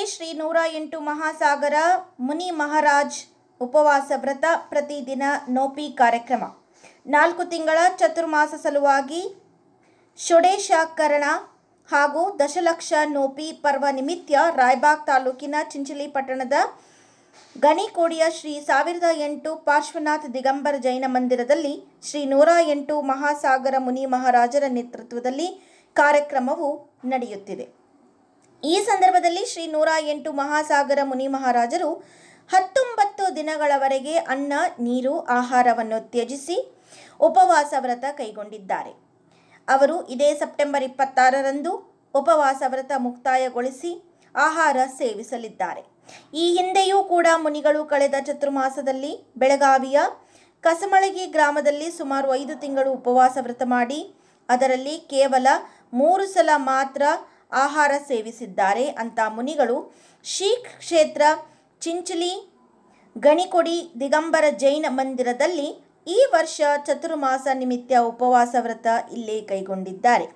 ಶ್ರೀ ನೂರ ಎಂಟು ಮಹಾಸಾಗರ ಮುನಿ ಮಹಾರಾಜ್ ಉಪವಾಸ ವ್ರತ ಪ್ರತಿದಿನ ನೋಪಿ ಕಾರ್ಯಕ್ರಮ ನಾಲ್ಕು ತಿಂಗಳ ಚತುರ್ಮಾಸ ಸಲುವಾಗಿ ಷೋಡೇಶಾಕರಣ ಹಾಗೂ ದಶಲಕ್ಷ ನೋಪಿ ಪರ್ವ ನಿಮಿತ್ತ ರಾಯಬಾಗ್ ತಾಲೂಕಿನ ಚಿಂಚಲಿ ಪಟ್ಟಣದ ಗಣಿಕೋಡಿಯ ಶ್ರೀ ಸಾವಿರದ ಎಂಟು ಪಾರ್ಶ್ವನಾಥ್ ದಿಗಂಬರ ಜೈನ ಮಂದಿರದಲ್ಲಿ ಶ್ರೀ ನೂರ ಎಂಟು ಮಹಾಸಾಗರ ಮುನಿ ಮಹಾರಾಜರ ನೇತೃತ್ವದಲ್ಲಿ ಕಾರ್ಯಕ್ರಮವು ನಡೆಯುತ್ತಿದೆ ಈ ಸಂದರ್ಭದಲ್ಲಿ ಶ್ರೀ ನೂರ ಎಂಟು ಮಹಾಸಾಗರ ಮುನಿ ಮಹಾರಾಜರು ಹತ್ತೊಂಬತ್ತು ದಿನಗಳವರೆಗೆ ಅನ್ನ ನೀರು ಆಹಾರವನ್ನು ತ್ಯಜಿಸಿ ಉಪವಾಸ ವ್ರತ ಕೈಗೊಂಡಿದ್ದಾರೆ ಅವರು ಇದೇ ಸೆಪ್ಟೆಂಬರ್ ಇಪ್ಪತ್ತಾರರಂದು ಉಪವಾಸ ವ್ರತ ಮುಕ್ತಾಯಗೊಳಿಸಿ ಆಹಾರ ಸೇವಿಸಲಿದ್ದಾರೆ ಈ ಹಿಂದೆಯೂ ಕೂಡ ಮುನಿಗಳು ಕಳೆದ ಚತುರ್ಮಾಸದಲ್ಲಿ ಬೆಳಗಾವಿಯ ಕಸಮಳಗಿ ಗ್ರಾಮದಲ್ಲಿ ಸುಮಾರು ಐದು ತಿಂಗಳು ಉಪವಾಸ ವ್ರತ ಮಾಡಿ ಅದರಲ್ಲಿ ಕೇವಲ ಮೂರು ಸಲ ಮಾತ್ರ ಆಹಾರ ಸೇವಿಸಿದ್ದಾರೆ ಅಂತ ಮುನಿಗಳು ಶ್ರೀ ಕ್ಷೇತ್ರ ಚಿಂಚಲಿ ಗಣಿಕೊಡಿ ದಿಗಂಬರ ಜೈನ ಮಂದಿರದಲ್ಲಿ ಈ ವರ್ಷ ಚತುರ್ಮಾಸ ನಿಮಿತ್ತ ಉಪವಾಸ ವ್ರತ ಇಲ್ಲೇ ಕೈಗೊಂಡಿದ್ದಾರೆ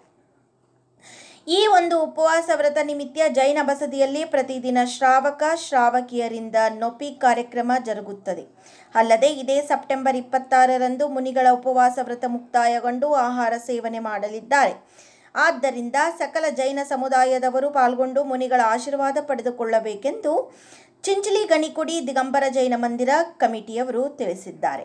ಈ ಒಂದು ಉಪವಾಸ ವ್ರತ ನಿಮಿತ್ತ ಜೈನ ಬಸದಿಯಲ್ಲಿ ಪ್ರತಿದಿನ ಶ್ರಾವಕ ಶ್ರಾವಕಿಯರಿಂದ ನೊಪಿ ಕಾರ್ಯಕ್ರಮ ಜರುಗುತ್ತದೆ ಅಲ್ಲದೆ ಇದೇ ಸೆಪ್ಟೆಂಬರ್ ಇಪ್ಪತ್ತಾರರಂದು ಮುನಿಗಳ ಉಪವಾಸ ವ್ರತ ಮುಕ್ತಾಯಗೊಂಡು ಆಹಾರ ಸೇವನೆ ಮಾಡಲಿದ್ದಾರೆ ಆದ್ದರಿಂದ ಸಕಲ ಜೈನ ಸಮುದಾಯದವರು ಪಾಲ್ಗೊಂಡು ಮುನಿಗಳ ಆಶೀರ್ವಾದ ಪಡೆದುಕೊಳ್ಳಬೇಕೆಂದು ಚಿಂಚಲಿ ಗಣಿಕುಡಿ ದಿಗಂಬರ ಜೈನ ಮಂದಿರ ಕಮಿಟಿಯವರು ತಿಳಿಸಿದ್ದಾರೆ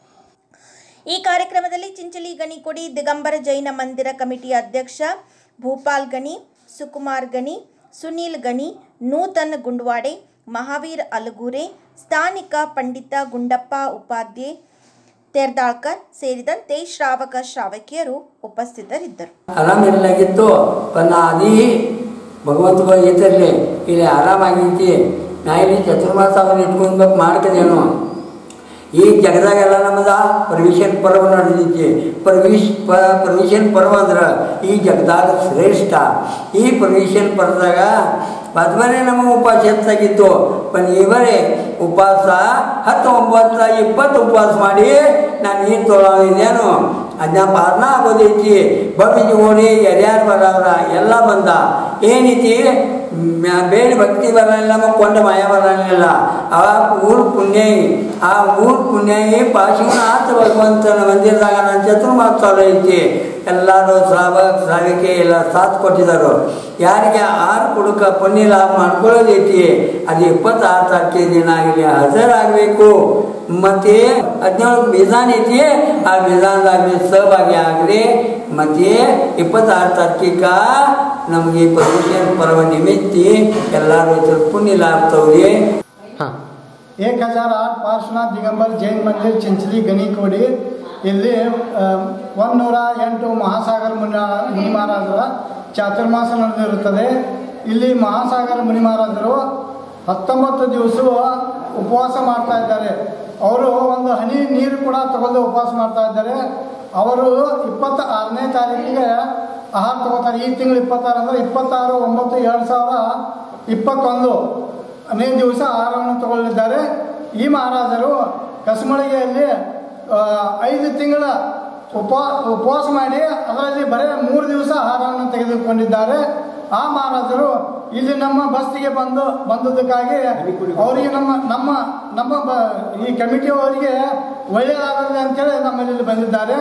ಈ ಕಾರ್ಯಕ್ರಮದಲ್ಲಿ ಚಿಂಚಲಿ ಗಣಿಕೊಡಿ ದಿಗಂಬರ ಜೈನ ಮಂದಿರ ಕಮಿಟಿಯ ಅಧ್ಯಕ್ಷ ಭೂಪಾಲ್ ಗಣಿ ಸುಕುಮಾರ್ ಗಣಿ ಸುನೀಲ್ ಗಣಿ ನೂತನ್ ಗುಂಡ್ವಾಡೆ ಮಹಾವೀರ್ ಅಲಗೂರೆ ಸ್ಥಾನಿಕ ಪಂಡಿತ ಗುಂಡಪ್ಪ ಉಪಾಧ್ಯ ತೆರ್ದಾಳ್ಕರ್ ಸೇರಿದಂತೆ ಶ್ರಾವಕ ಶ್ರಾವಕಿಯರು ಉಪಸ್ಥಿತರಿದ್ದರು ಆರಾಮಿರಲಾಗಿತ್ತು ಪನ್ನ ಅದಿ ಭಗವಂತ ಇದ್ರಲ್ಲಿ ಇಲ್ಲಿ ಆರಾಮಾಗೈತಿ ನಾ ಇಲ್ಲಿ ಚತುರ್ಮಾಸ ಅವ್ರನ್ನ ಇಟ್ಕೊಂಡ್ಬೇಕು ಮಾಡ್ಕದೇನು ಈ ಜಗದಾಗೆಲ್ಲ ನಮ್ಮದ ಪರ್ಮಿಷನ್ ಪರ್ವ ನಡೆದೈತಿ ಪರ್ಮಿಷ್ ಪ ಪರ್ಮಿಷನ್ ಪರ್ವ ಅಂದ್ರೆ ಈ ಜಗದಾಗ ಶ್ರೇಷ್ಠ ಈ ಪರ್ಮಿಷನ್ ಪರ್ವದಾಗ ಪದ್ಮನೇ ನಮ್ಮ ಉಪವಾಸ ಹೆಚ್ಚಾಗಿತ್ತು ಪನ್ ಇವರೇ ಉಪವಾಸ ಹತ್ತು ಒಂಬತ್ತು ಇಪ್ಪತ್ತು ಉಪವಾಸ ಮಾಡಿ ನಾನು ನೀರು ತೊಗೊಳೋದೇನು ಅದನ್ನ ಪಾಲನ ಆಗೋದೈತಿ ಬಬ್ಬಿಜಿ ಓಡಿ ಯಾರ್ಯಾರು ಬರವ್ರ ಎಲ್ಲ ಬಂದ ಏನೈತಿ ಮ್ಯಾ- ಬೇರೆ ಭಕ್ತಿ ಬರಲಿಲ್ಲ ಕೊಂಡ ಮಾಯ ಬರಲಿಲ್ಲ ಆ ಊರು ಪುಣ್ಯ ಆ ಊರು ಪುಣ್ಯ ಪಾಶಿನಾಥ ಭಗವಂತನ ಮಂದಿರದಾಗ ನಾನು ಚತುರ್ಮಾಸ ಚಾಲು ಐತಿ ಎಲ್ಲರೂ ಶ್ರಾವಕ ಶ್ರಾವಿಕೆ ಎಲ್ಲ ಸಾಥ್ ಕೊಟ್ಟಿದ್ದಾರೆ ಯಾರಿಗೆ ಆರು ಕುಡುಕ ಪುಣ್ಯ ಲಾಭ ಮಾಡ್ಕೊಳ್ಳೋದೈತಿ ಅದು ಇಪ್ಪತ್ತಾರು ತಾರೀಕಿನ ದಿನ ಇಲ್ಲಿ ಹಾಜರಾಗಬೇಕು ಮತ್ತೆ ಹದಿನೇಳು ವಿಧಾನ ಐತಿ ಆ ವಿಧಾನದಾಗ ಸಹಭಾಗಿ ಆಗ್ರಿ ಮತ್ತೆ ಇಪ್ಪತ್ತಾರು ತಾರೀಕಿಗ ನಮಗೆ ಪರ್ಮಿಷನ್ ಪರ್ವ ನಿಮಿತ್ತಿ ಎಲ್ಲರೂ ಸ್ವಲ್ಪ ಪುಣ್ಯ ಲಾಭ ತಗೊಳ್ಳಿ ಹಾಂ एक हजार आठ पार्श्वनाथ दिगंबर जैन मंदिर चिंचली ಗಣಿಕೋಡಿ ಇಲ್ಲಿ ಒಂದೂರ ಎಂಟು ಮಹಾಸಾಗರ ಮುನಿ ಮುನಿ ಮಹಾರಾಜರ ಚಾತುರ್ಮಾಸ ನಡೆದಿರುತ್ತದೆ ಇಲ್ಲಿ ಮಹಾಸಾಗರ ಮುನಿ ಮಹಾರಾಜರು ಹತ್ತೊಂಬತ್ತು ದಿವಸ ಉಪವಾಸ ಮಾಡ್ತಾ ಇದ್ದಾರೆ ಅವರು ಒಂದು ಹನಿ ನೀರು ಕೂಡ ತಗೊಂಡು ಉಪವಾಸ ಮಾಡ್ತಾ ಇದ್ದಾರೆ ಅವರು ಇಪ್ಪತ್ತ ಆರನೇ ತಾರೀಕಿಗೆ ಆಹಾರ ತಗೋತಾರೆ ಈ ತಿಂಗಳು ಇಪ್ಪತ್ತಾರು ಅಂದರೆ ಇಪ್ಪತ್ತಾರು ಒಂಬತ್ತು ಎರಡು ಸಾವಿರ ಇಪ್ಪತ್ತೊಂದು ಅನೇ ದಿವಸ ಆಹಾರವನ್ನು ತಗೊಳ್ಳಿದ್ದಾರೆ ಈ ಮಹಾರಾಜರು ಕಸಮಳಿಗೆಯಲ್ಲಿ ಆ, ಐದು ತಿಂಗಳ ಉಪ ಉಪವಾಸ ಮಾಡಿ ಅದರಲ್ಲಿ ಬರೀ ಮೂರು ದಿವಸ ಆಹಾರವನ್ನು ತೆಗೆದುಕೊಂಡಿದ್ದಾರೆ ಆ ಮಹಾರಾಜರು ಇಲ್ಲಿ ನಮ್ಮ ಬಸ್ತಿಗೆ ಬಂದು ಬಂದದ್ದಕ್ಕಾಗಿ ಅವರಿಗೆ ನಮ್ಮ ನಮ್ಮ ನಮ್ಮ ಬ ಈ ಕಮಿಟಿಯವರಿಗೆ ಒಳ್ಳೆಯದಾಗಲಿ ಅಂತೇಳಿ ನಮ್ಮಲ್ಲಿ ಇಲ್ಲಿ ಬಂದಿದ್ದಾರೆ